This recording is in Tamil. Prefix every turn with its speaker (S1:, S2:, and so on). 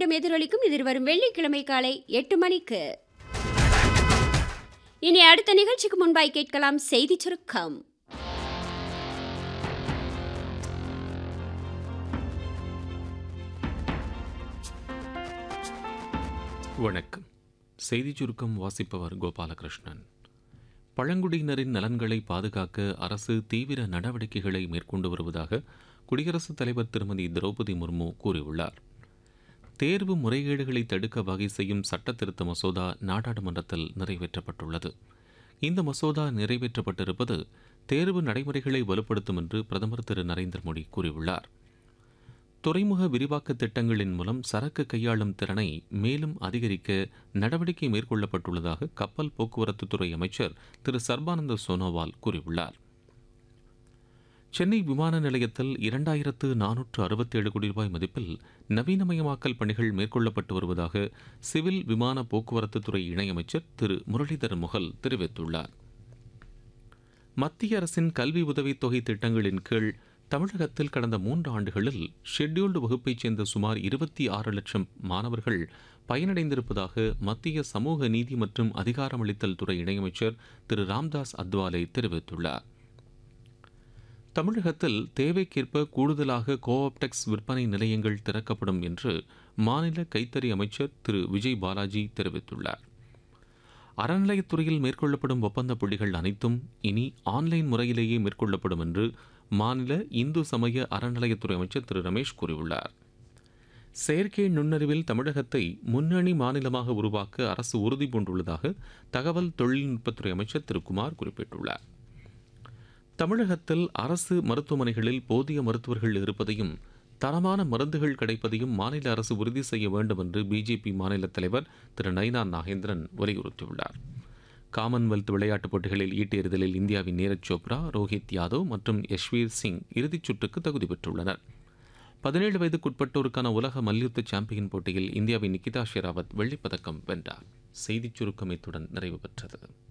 S1: மீண்டும் எதிரொலிக்கும் எதிர்வரும் வெள்ளிக்கிழமை காலை எட்டு மணிக்கு இனி அடுத்த நிகழ்ச்சிக்கு முன்பாய் கேட்கலாம் செய்தி சுருக்கம்
S2: வணக்கம் செய்திச் சுருக்கம் வாசிப்பவர் கோபாலகிருஷ்ணன் பழங்குடியினரின் நலன்களை பாதுகாக்க அரசு தீவிர நடவடிக்கைகளை மேற்கொண்டு வருவதாக குடியரசுத் தலைவர் திருமதி திரௌபதி முர்மு கூறியுள்ளார் தேர்வு முறைகேடுகளை தடுக்க வகை செய்யும் சட்ட திருத்த மசோதா நாடாளுமன்றத்தில் நிறைவேற்றப்பட்டுள்ளது இந்த மசோதா நிறைவேற்றப்பட்டிருப்பது தேர்வு நடைமுறைகளை வலுப்படுத்தும் என்று பிரதமர் திரு நரேந்திர மோடி கூறியுள்ளார் துறைமுக விரிவாக்க திட்டங்களின் மூலம் சரக்கு கையாளும் திறனை மேலும் அதிகரிக்க நடவடிக்கை மேற்கொள்ளப்பட்டுள்ளதாக கப்பல் போக்குவரத்து துறை அமைச்சர் திரு சர்பானந்த சோனோவால் கூறியுள்ளார் சென்னை விமான நிலையத்தில் இரண்டாயிரத்து நானூற்று அறுபத்தேழு கோடி ரூபாய் மதிப்பில் நவீனமயமாக்கல் பணிகள் மேற்கொள்ளப்பட்டு வருவதாக சிவில் விமான போக்குவரத்து துறை இணையமைச்சர் திரு முரளிதர் முகல் தெரிவித்துள்ளார் மத்திய அரசின் கல்வி உதவித்தொகை திட்டங்களின் கீழ் தமிழகத்தில் கடந்த மூன்று ஆண்டுகளில் ஷெட்யூல்டு வகுப்பைச் சேர்ந்த சுமார் இருபத்தி ஆறு லட்சம் மாணவர்கள் பயனடைந்திருப்பதாக மத்திய சமூக நீதி மற்றும் அதிகாரமளித்தல் துறை இணையமைச்சர் திரு ராம்தாஸ் அத்வாலே தெரிவித்துள்ளார் தமிழகத்தில் தேவைக்கேற்ப கூடுதலாக கோஆப்டெக்ஸ் விற்பனை நிலையங்கள் திறக்கப்படும் என்று மாநில கைத்தறி அமைச்சர் திரு விஜய் பாலாஜி தெரிவித்துள்ளார் அறநிலையத்துறையில் மேற்கொள்ளப்படும் ஒப்பந்த புள்ளிகள் அனைத்தும் இனி ஆன்லைன் முறையிலேயே மேற்கொள்ளப்படும் என்று மாநில இந்து சமய அறநிலையத்துறை அமைச்சர் திரு ரமேஷ் கூறியுள்ளார் செயற்கை நுண்ணறிவில் தமிழகத்தை முன்னணி மாநிலமாக உருவாக்க அரசு உறுதி பூண்டுள்ளதாக தகவல் தொழில்நுட்பத்துறை அமைச்சர் திரு குமார் குறிப்பிட்டுள்ளார் தமிழகத்தில் அரசு மருத்துவமனைகளில் போதிய மருத்துவர்கள் இருப்பதையும் தரமான மருந்துகள் கிடைப்பதையும் மாநில அரசு உறுதி செய்ய வேண்டும் என்று பிஜேபி மாநில தலைவர் திரு நைனா நாகேந்திரன் வலியுறுத்தியுள்ளார் காமன்வெல்த் விளையாட்டுப் போட்டிகளில் ஈட்டெறிதலில் இந்தியாவின் நீரஜ் சோப்ரா ரோஹித் யாதவ் மற்றும் யஷ்வீர் சிங் இறுதிச் சுற்றுக்கு தகுதி பெற்றுள்ளனர் பதினேழு வயதுக்குட்பட்டோருக்கான உலக மல்யுத்த சாம்பியன் போட்டியில் இந்தியாவின் நிகிதா ஷெராவத் வெள்ளிப்பதக்கம் வென்றார் செய்திச் சுருக்கம் இத்துடன் நிறைவு பெற்றது